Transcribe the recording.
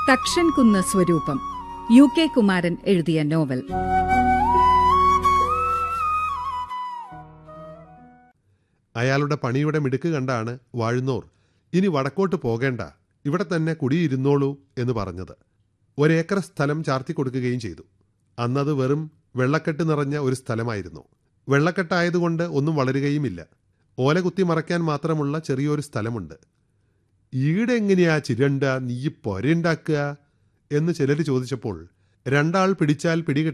തക്ഷൻ കുന്ന് സ്വരൂപം U K Kumaran എഴുതിയ നോവൽ അയാളുടെ പണിയുടെ മിടുക്ക് കണ്ടാണ് വാഴുന്നോർ ഇനി വടക്കോട്ട് പോകേണ്ട ഇവിടെ തന്നെ കുടിയിരുന്നോളൂ എന്ന് പറഞ്ഞത് ഒരേക്കർ സ്ഥലം ചാർത്തി കൊടുക്കുകയും ചെയ്തു അന്നത് വെറും വെള്ളക്കെട്ട് നിറഞ്ഞ ഒരു സ്ഥലമായിരുന്നു വെള്ളക്കെട്ടായതുകൊണ്ട് ഒന്നും വളരുകയുമില്ല ഓല കുത്തി മറയ്ക്കാൻ മാത്രമുള്ള ചെറിയൊരു സ്ഥലമുണ്ട് ഈടെ എങ്ങനെയാ ചിരണ്ട നീ പൊരയുണ്ടാക്കുക എന്ന് ചിലർ ചോദിച്ചപ്പോൾ രണ്ടാൾ പിടിച്ചാൽ പിടികിട്ട